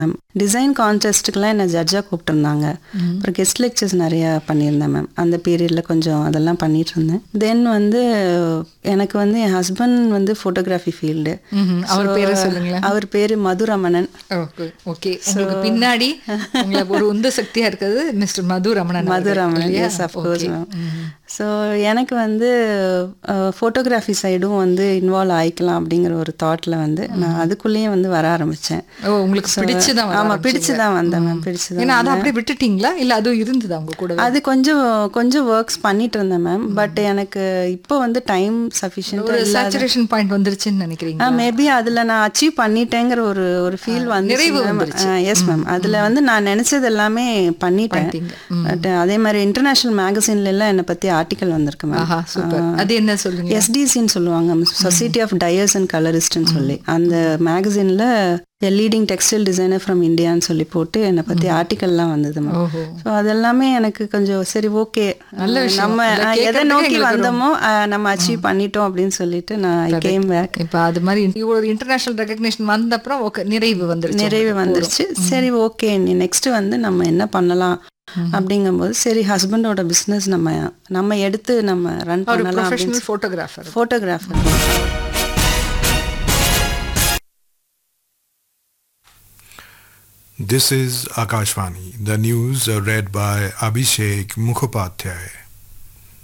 Ma'am design கான்டெஸ்ட்டுக்கெல்லாம் என்னை ஜட்ஜாக கூப்பிட்டுருந்தாங்க அப்புறம் guest lectures நிறையா பண்ணியிருந்தேன் மேம் அந்த பீரியடில் கொஞ்சம் அதெல்லாம் பண்ணிட்டு இருந்தேன் தென் வந்து எனக்கு வந்து என் ஹஸ்பண்ட் வந்து ஃபோட்டோகிராஃபி ஃபீல்டு ம்ஹும். அவர் பேரை சொல்லுங்களேன் அவர் பேர் மதுரமணன் ஓகே ஓகே உங்களுக்கு பின்னாடி உங்களுக்கு ஒரு உந்து சக்தியா இருக்கிறது மிஸ்டர் மது ரமணன் அவர்கள், மதுரமணன் இல்லையா? Yes of course Okay. Ma'am so எனக்கு வந்து ஃபோட்டோகிராஃபி சைடும் வந்து இன்வால்வ் ஆயிக்கலாம் அப்படிங்கிற ஒரு தாட்டில் வந்து நான் அதுக்குள்ளேயே வந்து வர ஆரம்பித்தேன் ஓ உங்களுக்கு பிடிச்சு தான் ஆமாம் பிடிச்சு தான் வந்தேன் மேம் பிடிச்சு தான் ஏன்னா அதை அப்படியே விட்டுட்டீங்களா இல்ல அதுவும் இருந்ததா உங்க கூட அது கொஞ்சம் கொஞ்சம் ஒர்க்ஸ் பண்ணிட்டு இருந்தேன் மேம் பட் எனக்கு இப்போ வந்து டைம் ஒரு சஃபிஷியன்ட் சேச்சுரேஷன் பாயிண்ட் வந்துருச்சுன்னு நினைக்கிறீங்க மேபி அதில் நான் அச்சீவ் பண்ணிட்டேங்கிற ஒரு ஒரு ஃபீல் வந்து நிறைவு வந்துருச்சு. எஸ் மேம் அதில் வந்து நான் நினச்சது எல்லாமே பண்ணிட்டேன் பண்ணிட்டீங்க. பட் அதே மாதிரி இன்டர்நேஷ்னல் மேகசின்ல எல்லாம் என்னை பற்றி ஆர்டிக்கல் வந்திருக்கு மேம் ஆஹா சூப்பர் அது என்ன சொல்லுங்க எஸ்டிசின்னு சொல்லுவாங்க சொசைட்டி ஆஃப் டயர்ஸ் அண்ட் கலரிஸ்ட்னு சொல்லி அந்த மேகசினில் லீடிங் டெக்ஸ்டைல் டிசைனர் ஃப்ரம் இந்தியான்னு சொல்லி போட்டு என்னை பற்றி ஆர்டிக்கல்லாம் வந்தது மேம் ஓஹோ ஸோ அதெல்லாமே எனக்கு கொஞ்சம் சரி ஓகே நல்ல விஷயம். நம்ம இதை அஹ், எதை கேட்கறதுக்கே நோக்கி எங்களுக்கு வந்தோமோ அஹ், நம்ம அச்சீவ் பண்ணிட்டோம் அப்படின்னு சொல்லிட்டு நான் ஐ கேம் பேக் இப்ப அது மாதிரி ஒரு இன்டர்நேஷனல் ரெகக்னேஷன் வந்த அப்புறம் ஓகே நிறைவு வந்துருச்சு நிறைவு வந்துருச்சு சரி ஓகே நீ நெக்ஸ்ட் வந்து நம்ம என்ன பண்ணலாம் அப்படிங்கும்போது சரி ஹஸ்பண்டோட பிஸ்னஸ் நம்ம நம்ம எடுத்து நம்ம ரன் ஒரு பண்ணலாம் professional photographer photographer This is Akashvani. The news are read by Abhishek Mukhopadhyay.